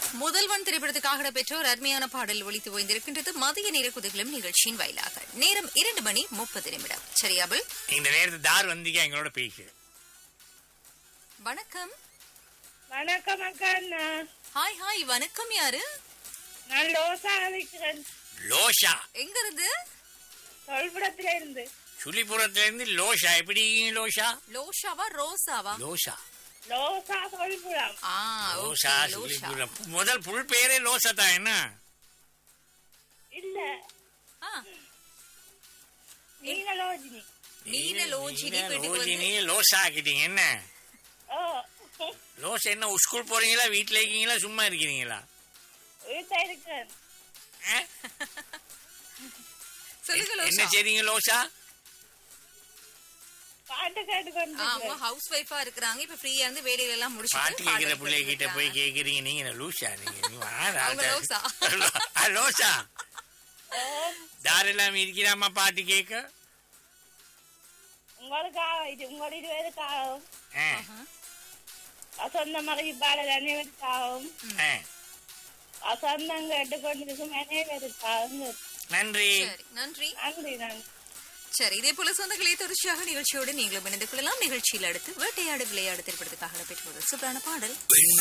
முதல்வன் திரைப்படத்துக்காக இடம்பெற்ற ஒரு அருமையான பாடல் ஒலித்து ஓய்ந்திருக்கின்றது மதிய நேர குதிகளும் நிகழ்ச்சியின் வாயிலாக நேரம் இரண்டு மணி முப்பது நிமிடம் சரியாபிள் இந்த நேரத்து தார் வந்தீங்க எங்களோட பேசு வணக்கம் வணக்கம் அக்கா அண்ணா ஹாய் ஹாய் வணக்கம் யாரு நான் லோசா அழைக்கிறேன் லோஷா எங்க இருந்து தொல்புடத்துல இருந்து சுழிபுரத்துல இருந்து லோஷா எப்படி இருக்கீங்க லோஷா லோஷாவா ரோசாவா லோஷா லோசா தொல்புடம் ஆ லோஷா ஓகே லோஷா சுழிபுரம் முதல் புல் பேரே லோஷா தான் என்ன இல்ல ஆ, நீலலோஜினி நீலலோஜினி நீல வீட்டுக்கு வந்து- லோஜினி லோஷா ஆக்கிட்டீங்க என்ன ஓ லோஷா என்ன ஸ்கூல் போறீங்களா வீட்டுல இருக்கீங்களா சும்மா இருக்கிறீங்களா வீட்டா இருக்கிறேன் ஆ? சொல்லுங்க என்ன லோஷா செய்றீங்க லோஷா பாட்டு கேட்டுக்கொண்டு ஆ, அவங்க ஹவுஸ் ஒய்ஃபா இருக்கிறாங்க இப்ப ஃப்ரீயா இருந்து வேலையில எல்லாம் முடிச்சுட்டு பாட்டு கேட்கிற பாடல் பிள்ளை கிட்ட கேட்டுட்டு போய் இருக்காங்க. கேக்குறீங்க நீங்க என்ன லூஷா நீங்க நீ வாடா, அவங்க ஆள்டா. லோஷா. ஆ, லோஷா தாரெல்லாம் இருக்கிறாமா பாட்டு கேட்க உங்களுக்காக இது உங்கள் இருவருக்காகவும் ஆ, சொந்த மகி பாடல் அனைவருக்காகவும் ஆ. சொந்தம் கேட்டுக்கொண்டிருக்கும் அனைவருக்காகவும் நன்றி சரி நன்றி நன்றி நன்றி சரி இதே போல சொந்தங்களை தொடர்ச்சியாக நிகழ்ச்சியோடு நீங்களும் இணைந்து கொள்ளலாம் நிகழ்ச்சியில் அடுத்து வேட்டையாடு விளையாடு திரைப்படத்துக்காக பெற்ற ஒரு சூப்பரான பாடல்